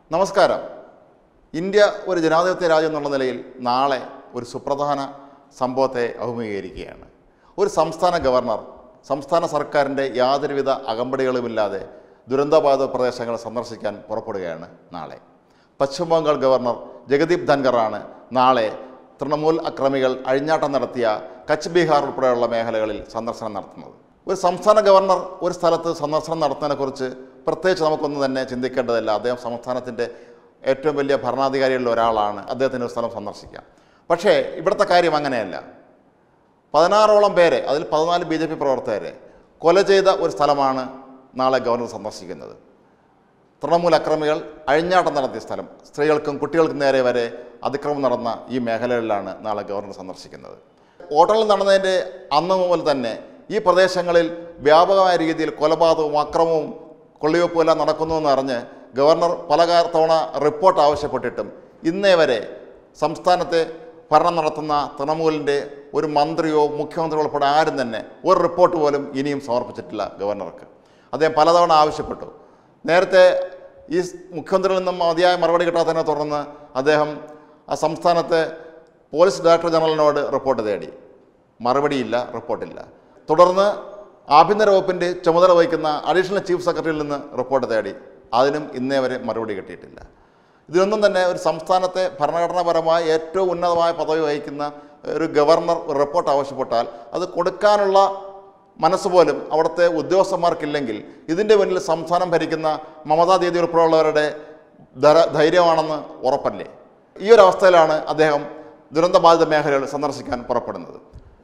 നമസ്കാരം ഇന്ത്യ ഒരു ജനാധിപത്യ രാജ്യം എന്നുള്ള നിലയിൽ നാളെ ഒരു സുപ്രധാന സംഭവത്തെ അഭിമുഖീകരിക്കുകയാണ് ഒരു സംസ്ഥാന ഗവർണർ സംസ്ഥാന സർക്കാരിൻ്റെ യാതൊരുവിധ അകമ്പടികളുമില്ലാതെ ദുരന്തബാധിത പ്രദേശങ്ങൾ സന്ദർശിക്കാൻ പുറപ്പെടുകയാണ് നാളെ പശ്ചിമ ബംഗാൾ ഗവർണർ ജഗദീപ് ധൻഖറാണ് നാളെ തൃണമൂൽ അക്രമികൾ അഴിഞ്ഞാട്ടം നടത്തിയ കച്ച് ബീഹാർ ഉൾപ്പെടെയുള്ള മേഖലകളിൽ സന്ദർശനം നടത്തുന്നത് ഒരു സംസ്ഥാന ഗവർണർ ഒരു സ്ഥലത്ത് സന്ദർശനം നടത്തുന്നതിനെക്കുറിച്ച് പ്രത്യേകിച്ച് നമുക്കൊന്നും തന്നെ ചിന്തിക്കേണ്ടതില്ല അദ്ദേഹം സംസ്ഥാനത്തിൻ്റെ ഏറ്റവും വലിയ ഭരണാധികാരികളിൽ ഒരാളാണ് അദ്ദേഹത്തിന് ഒരു സ്ഥലം സന്ദർശിക്കാം പക്ഷേ ഇവിടുത്തെ കാര്യം അങ്ങനെയല്ല പതിനാറോളം പേരെ അതിൽ പതിനാല് ബി ജെ പി പ്രവർത്തകരെ കൊല ചെയ്ത ഒരു സ്ഥലമാണ് നാളെ ഗവർണർ സന്ദർശിക്കുന്നത് തൃണമൂൽ അക്രമികൾ അഴിഞ്ഞാട്ടം നടത്തിയ സ്ഥലം സ്ത്രീകൾക്കും കുട്ടികൾക്കും നേരെ വരെ അതിക്രമം നടന്ന ഈ മേഖലകളിലാണ് നാളെ ഗവർണർ സന്ദർശിക്കുന്നത് വോട്ടെണ്ണൽ നടന്നതിൻ്റെ അന്ന് മുതൽ തന്നെ ഈ പ്രദേശങ്ങളിൽ വ്യാപകമായ രീതിയിൽ കൊലപാതകവും അക്രമവും കൊള്ളിവെപ്പും എല്ലാം നടക്കുന്നുവെന്ന് അറിഞ്ഞ് ഗവർണർ പല കാ- തവണ റിപ്പോർട്ട് ആവശ്യപ്പെട്ടിട്ടും ഇന്നേ വരെ സംസ്ഥാനത്തെ ഭരണം നടത്തുന്ന തൃണമൂലിൻ്റെ ഒരു മന്ത്രിയോ മുഖ്യമന്ത്രിയോ ഉൾപ്പെടെ ആരും തന്നെ ഒരു റിപ്പോർട്ട് പോലും ഇനിയും സമർപ്പിച്ചിട്ടില്ല ഗവർണർക്ക് അദ്ദേഹം പലതവണ ആവശ്യപ്പെട്ടു നേരത്തെ ഈ സ് മുഖ്യമന്ത്രിയിൽ നിന്നും മതിയായ മറുപടി കിട്ടാത്തതിനെ തുടർന്ന് അദ്ദേഹം ആ സംസ്ഥാനത്തെ പോലീസ് ഡയറക്ടർ ജനറലിനോട് റിപ്പോർട്ട് തേടി മറുപടിയില്ല റിപ്പോർട്ടില്ല തുടർന്ന് ആഭ്യന്തര വകുപ്പിൻ്റെ ചുമതല വഹിക്കുന്ന അഡീഷണൽ ചീഫ് സെക്രട്ടറിയിൽ നിന്ന് റിപ്പോർട്ട് തേടി അതിനും ഇന്നേ വരെ മറുപടി കിട്ടിയിട്ടില്ല ഇതിനൊന്നും തന്നെ ഒരു സംസ്ഥാനത്തെ ഭരണഘടനാപരമായ ഏറ്റവും ഉന്നതമായ പദവി വഹിക്കുന്ന ഒരു ഗവർണർ ഒരു റിപ്പോർട്ട് ആവശ്യപ്പെട്ടാൽ അത് കൊടുക്കാനുള്ള മനസ്സ് പോലും അവിടുത്തെ ഉദ്യോഗസ്ഥന്മാർക്കില്ലെങ്കിൽ ഇതിൻ്റെ മുന്നിൽ സംസ്ഥാനം ഭരിക്കുന്ന മമതാ ദീദി ഉൾപ്പെടെയുള്ളവരുടെ ധര- ധൈര്യമാണെന്ന് ഉറപ്പല്ലേ ഈ ഒരു അവസ്ഥയിലാണ് അദ്ദേഹം ദുരന്തബാധിത മേഖലകൾ സന്ദർശിക്കാൻ പുറപ്പെടുന്നത്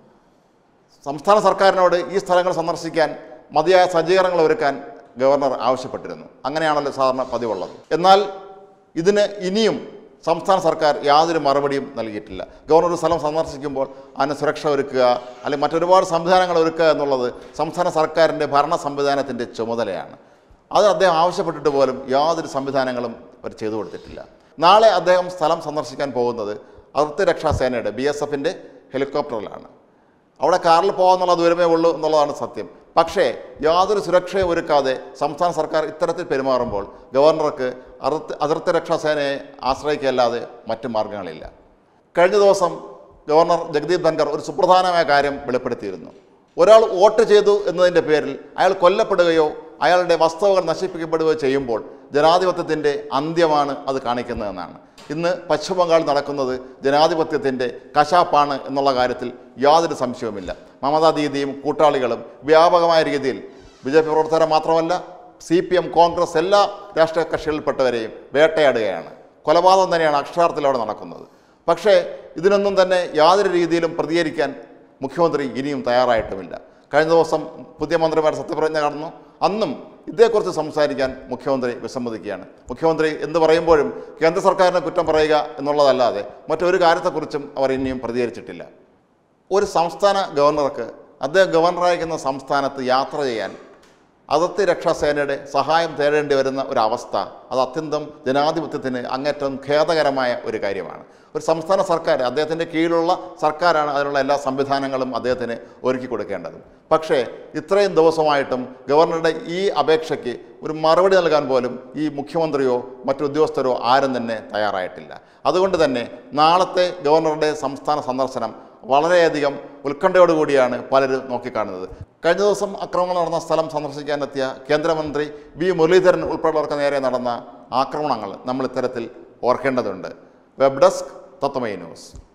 സംസ്ഥാന സർക്കാരിനോട് ഈ സ്ഥലങ്ങൾ സന്ദർശിക്കാൻ മതിയായ സജ്ജീകരണങ്ങൾ ഒരുക്കാൻ ഗവർണർ ആവശ്യപ്പെട്ടിരുന്നു അങ്ങനെയാണല്ലോ സാധാരണ പതിവുള്ളത് എന്നാൽ ഇതിന് ഇനിയും സംസ്ഥാന സർക്കാർ യാതൊരു മറുപടിയും നൽകിയിട്ടില്ല ഗവർണർ ഒരു സ്ഥലം സന്ദർശിക്കുമ്പോൾ അതിന് സുരക്ഷ ഒരുക്കുക അല്ലെങ്കിൽ മറ്റൊരുപാട് സംവിധാനങ്ങൾ ഒരുക്കുക എന്നുള്ളത് സംസ്ഥാന സർക്കാരിൻ്റെ ഭരണ സംവിധാനത്തിൻ്റെ ചുമതലയാണ് അത് അദ്ദേഹം ആവശ്യപ്പെട്ടിട്ട് പോലും യാതൊരു സംവിധാനങ്ങളും അവർ ചെയ്തു കൊടുത്തിട്ടില്ല നാളെ അദ്ദേഹം സ്ഥലം സന്ദർശിക്കാൻ പോകുന്നത് അതിർത്തി രക്ഷാസേനയുടെ ബി എസ് എഫിൻ്റെ ഹെലികോപ്റ്ററിലാണ് അവിടെ കാറിൽ പോകാന്നുള്ള ദൂരമേ ഉള്ളൂ എന്നുള്ളതാണ് സത്യം പക്ഷേ യാതൊരു സുരക്ഷയും ഒരുക്കാതെ സംസ്ഥാന സർക്കാർ ഇത്തരത്തിൽ പെരുമാറുമ്പോൾ ഗവർണർക്ക് അതിർത്തി അതിർത്തി രക്ഷാസേനയെ ആശ്രയിക്കല്ലാതെ മറ്റു മാർഗങ്ങളില്ല കഴിഞ്ഞ ദിവസം ഗവർണർ ജഗദീപ് ധൻഖർ ഒരു സുപ്രധാനമായ കാര്യം വെളിപ്പെടുത്തിയിരുന്നു ഒരാൾ വോട്ട് ചെയ്തു എന്നതിൻ്റെ പേരിൽ അയാൾ കൊല്ലപ്പെടുകയോ അയാളുടെ വസ്തുവകൾ നശിപ്പിക്കപ്പെടുകയോ ചെയ്യുമ്പോൾ ജനാധിപത്യത്തിൻ്റെ അന്ത്യമാണ് അത് കാണിക്കുന്നതെന്നാണ് ഇന്ന് പശ്ചിമ ബംഗാൾ നടക്കുന്നത് ജനാധിപത്യത്തിൻ്റെ കശാപ്പാണ് എന്നുള്ള കാര്യത്തിൽ യാതൊരു സംശയവുമില്ല മമതാ ദീദിയും കൂട്ടാളികളും വ്യാപകമായ രീതിയിൽ ബി ജെ പി പ്രവർത്തകരെ മാത്രമല്ല സി പി എം കോൺഗ്രസ് എല്ലാ രാഷ്ട്രീയ കക്ഷികളിൽപ്പെട്ടവരെയും വേട്ടയാടുകയാണ് കൊലപാതകം തന്നെയാണ് അക്ഷരാർത്ഥത്തിൽ അവിടെ നടക്കുന്നത് പക്ഷേ ഇതിനൊന്നും തന്നെ യാതൊരു രീതിയിലും പ്രതികരിക്കാൻ മുഖ്യമന്ത്രി ഇനിയും തയ്യാറായിട്ടുമില്ല കഴിഞ്ഞ ദിവസം പുതിയ മന്ത്രിമാർ സത്യപ്രതിജ്ഞ കടന്നു അന്നും ഇതേക്കുറിച്ച് സംസാരിക്കാൻ മുഖ്യമന്ത്രി വിസമ്മതിക്കുകയാണ് മുഖ്യമന്ത്രി എന്ത് പറയുമ്പോഴും കേന്ദ്ര സർക്കാരിനെ കുറ്റം പറയുക എന്നുള്ളതല്ലാതെ മറ്റൊരു കാര്യത്തെക്കുറിച്ചും അവർ ഇനിയും പ്രതികരിച്ചിട്ടില്ല ഒരു സംസ്ഥാന ഗവർണർക്ക് അദ്ദേഹം ഗവർണറായിരിക്കുന്ന സംസ്ഥാനത്ത് യാത്ര ചെയ്യാൻ അതിർത്തി രക്ഷാസേനയുടെ സഹായം തേടേണ്ടി വരുന്ന ഒരവസ്ഥ അത് അത്യന്തം ജനാധിപത്യത്തിന് അങ്ങേറ്റം ഖേദകരമായ ഒരു കാര്യമാണ് ഒരു സംസ്ഥാന സർക്കാർ അദ്ദേഹത്തിൻ്റെ കീഴിലുള്ള സർക്കാരാണ് അതിനുള്ള എല്ലാ സംവിധാനങ്ങളും അദ്ദേഹത്തിന് ഒരുക്കി കൊടുക്കേണ്ടത് പക്ഷേ ഇത്രയും ദിവസമായിട്ടും ഗവർണറുടെ ഈ അപേക്ഷയ്ക്ക് ഒരു മറുപടി നൽകാൻ പോലും ഈ മുഖ്യമന്ത്രിയോ മറ്റു ഉദ്യോഗസ്ഥരോ ആരും തന്നെ തയ്യാറായിട്ടില്ല അതുകൊണ്ട് തന്നെ നാളത്തെ ഗവർണറുടെ സംസ്ഥാന സന്ദർശനം വളരെയധികം ഉത്കണ്ഠയോടുകൂടിയാണ് പലരും നോക്കിക്കാണുന്നത് കഴിഞ്ഞ ദിവസം ആക്രമണം നടന്ന സ്ഥലം സന്ദർശിക്കാനെത്തിയ കേന്ദ്രമന്ത്രി വി മുരളീധരൻ ഉൾപ്പെടെയുള്ളവർക്ക് നേരെ നടന്ന ആക്രമണങ്ങൾ നമ്മൾ ഇത്തരത്തിൽ ഓർക്കേണ്ടതുണ്ട് വെബ് ഡെസ്ക് തത്വമൈ ന്യൂസ്